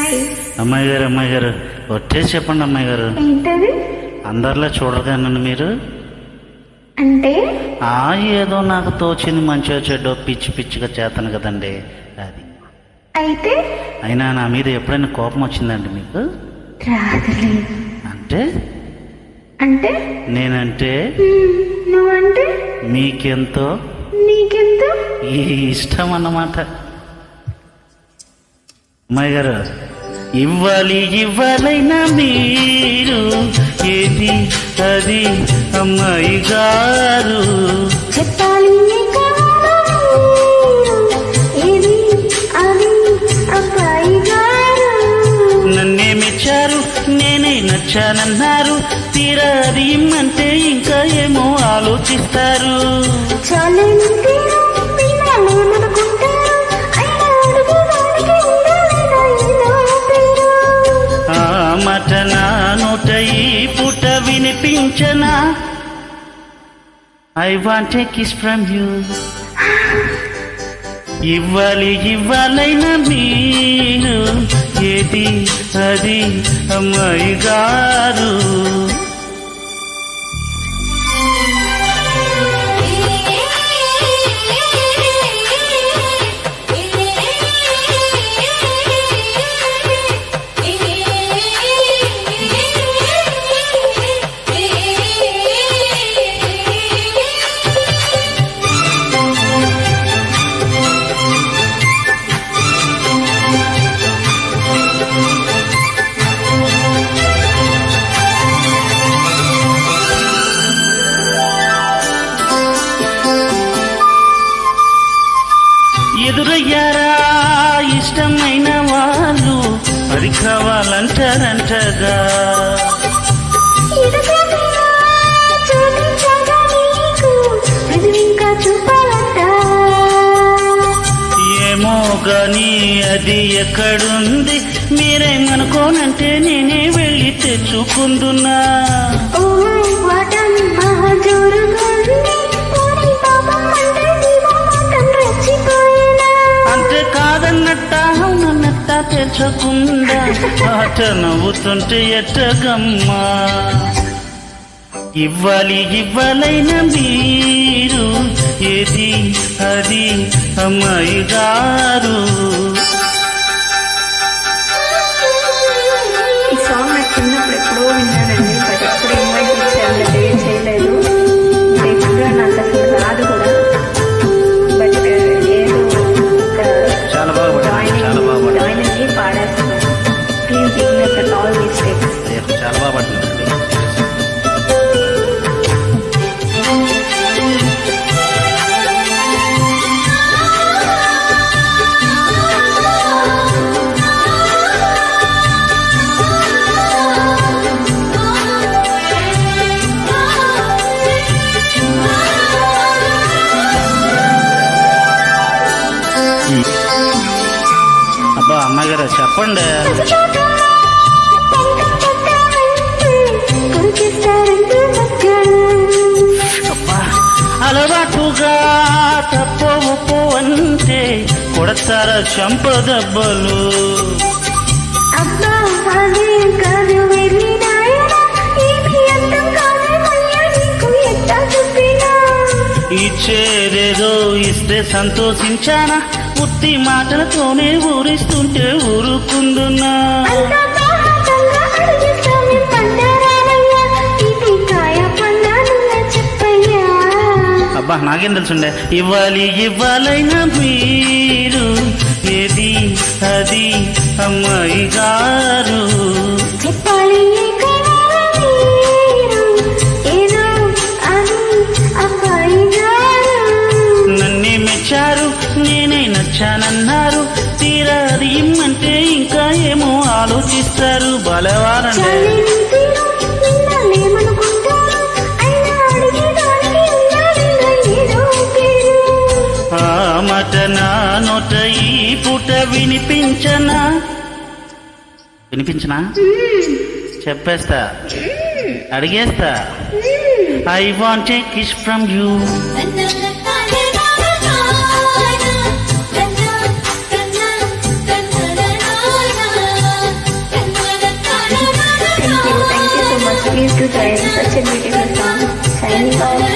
ఏంటి అమ్మాయి గారు అమ్మాయి గారు ఒట్టేసి చెప్పండి అమ్మాయి గారు ఏంటది అందరిలా చూడరుగా నన్ను మీరు అంటే ఆ ఏదో నాకు తోచింది మంచిగా చెడ్డో పిచ్చి పిచ్చిగా చేతను కదండి అది అయితే అయినా నా మీద ఎప్పుడైనా కోపం వచ్చిందండి మీకు రాదులే అంటే అంటే నేనంటే హ్మ్, నువ్వంటే మీకెంతో నీకెంత ఈ ఇష్టం అన్నమాట అమ్మాయి గారు ఇవ్వాలి ఇవ్వాలైనా మీరు ఏది అది అమ్మాయి గారు చెప్పాలి నీ కావాలో ఏది అది అబ్బాయి గారు నన్నే మెచ్చారు నేనే నచ్చానన్నారు తీరా అది ఇమ్మంటే ఇంకా ఏమో ఆలోచిస్తారు చాలేని తీరు వినాలేమనుకుంటారు అయినా అడుగుదానికి ఉండాలిగా ఏదో పేరు ఆ మాట నా నోట ఈ పుట వినిపించనా I want a kiss from you ఇవ్వాలి ఇవ్వాలైనా మీరు ఏది అది అమ్మాయి గారు ఎదురయ్యారా ఇష్టమైన వాళ్ళు అది కావాలంటారంటగా ఇరుగదిలో చూపించగా నీకు ఇది ఇంకా చూపాలంట ఏమో గాని అది ఎక్కడుంది మీరేమనుకోనంటే నేనే వెళ్ళి తెచ్చుకుందున్నా ఓ వాటం మహాజోరుగుంది పోనీ పాపం అంటే నీవు మాత్రం రెచ్చిపోయినా అంటే కాదన్నట్ట అవునన్నట్ట తెచ్చకుండా ఆట నవ్వుతుంటే ఎట్టగమ్మా ఇవ్వాలి ఇవ్వాలైన మీరు ఏది అది అమ్మాయి గారు ఈ సాంగ్ నాకు చిన్నప్పుడు ఎప్పుడో విన్నానండి బట్ ఎప్పుడు ఇన్వైట్ చేయాలి పే చేయలేదు బేసిక్గా నాకు అసలు రాదు కూడా బట్ ఏదో చాలా బాగా పాడారు, చాలా బాగా పాడారు. జాయిన్ అయ్యి పాడేస్తున్నాను please ignore that all mistakes అయ్యో, చాలా బాగా పడుతుందండి అబ్బా అమ్మాయి గారు చెప్పండి అబ్బా అలవాటుగా తప్పు ఉప్పు అంటే కొడతార చంప దెబ్బలు అబ్బా అదే కాదు వెళ్ళి నాయన ఏమి అర్థం కాదు మళ్ళీ నీకు ఎట్టా చెప్పినా ఇచ్చేదేదో ఇస్తే సంతోషించానా ఉత్తి మాటలతోనే ఊరిస్తుంటే ఊరుకుందున్నా అంతా బాహాటంగా అడిగిస్తామే పండరాలయ్యా ఇది కాయ పండాలుగా చెప్పయ్యా అబ్బా నాకేం తెలుసుండే ఇవ్వాలి ఇవ్వాలైనా మీరు ఏది అది అమ్మాయి గారు చెప్పాలి కావాలి మీరు ఏదో అని అబ్బాయి గారు నన్నే మెచ్చారు నేనే నచ్చానన్నారు తీరా అది ఇమ్మంటే ఇంకా ఏమో ఆలోచిస్తారు బలవారండి చాలేని తీరు విన్నాలేమనుకుంటారు అయినా అడిగేదానికి ఉండాలిగా ఏదో పేరు ఆ మాట నా నోట ఈ పూట వినిపించనా వినిపించనా చెప్పేస్తా అడిగేస్తా I want a kiss from you Please do join such a beautiful song. Signing off.